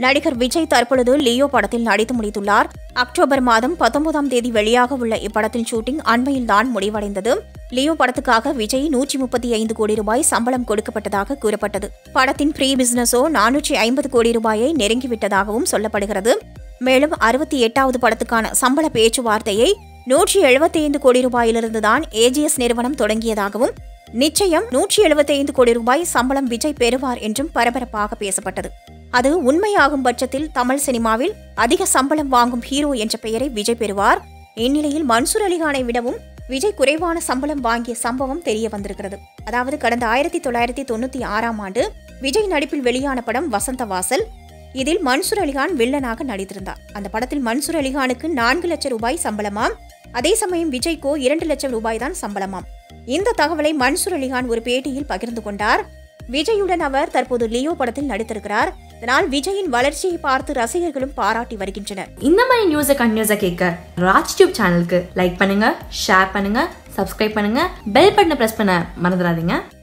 நடிகர் விஜய் தற்பொழுது லியோ படத்தில் நடித்து முடித்துள்ளார் அக்டோபர் மாதம் பத்தொன்பதாம் தேதி வெளியாக உள்ள இப்படத்தின் ஷூட்டிங் அண்மையில் தான் முடிவடைந்தது லியோ படத்துக்காக விஜய் நூற்றி முப்பத்தி ஐந்து கோடி ரூபாய் சம்பளம் கொடுக்கப்பட்டதாக கூறப்பட்டது படத்தின் ப்ரீ பிசினஸோ நானூற்றி ஐம்பது கோடி ரூபாயை நெருங்கிவிட்டதாகவும் சொல்லப்படுகிறது மேலும் அறுபத்தி எட்டாவது படத்துக்கான சம்பள பேச்சுவார்த்தையை நூற்றி எழுபத்தி ஐந்து கோடி ரூபாயிலிருந்து தான் ஏஜிஎஸ் நிறுவனம் தொடங்கியதாகவும் நிச்சயம் நூற்றி எழுபத்தி ஐந்து கோடி ரூபாய் சம்பளம் விஜய் பெறுவார் என்றும் பரபரப்பாக பேசப்பட்டது அது உண்மையாகும் பட்சத்தில் தமிழ் சினிமாவில் அதிக சம்பளம் வாங்கும் ஹீரோ என்ற பெயரை விஜய் பெறுவார் இந்நிலையில் மன்சூர் அலிகானை விடவும் விஜய் குறைவான சம்பளம் வாங்கிய சம்பவம் தெரிய வந்திருக்கிறது அதாவது கடந்த ஆயிரத்தி தொள்ளாயிரத்தி தொண்ணூத்தி ஆறாம் ஆண்டு விஜய் நடிப்பில் வெளியான படம் வசந்த வாசல் இதில் மன்சூர் அலிகான் வில்லனாக நடித்திருந்தார் அந்த படத்தில் மன்சூர் அலிகானுக்கு நான்கு லட்சம் ரூபாய் சம்பளமாம் அதே சமயம் விஜய்க்கோ இரண்டு லட்சம் ரூபாய் தான் சம்பளமாம் இந்த தகவலை மன்சூர் அலிகான் ஒரு பேட்டியில் பகிர்ந்து கொண்டார் விஜயுடன் அவர் தற்போது லியோ படத்தில் நடித்திருக்கிறார் இதனால் விஜயின் வளர்ச்சியை பார்த்து ரசிகர்களும் பாராட்டி வருகின்றனர் இந்த மாதிரி நியூஸை கண்டினியூஸாக கேட்க ராஜ் டியூப் சேனலுக்கு லைக் பண்ணுங்க ஷேர் பண்ணுங்க சப்ஸ்கிரைப் பண்ணுங்க பெல் பட்டனை ப்ரெஸ் பண்ண மறந்துடாதீங்க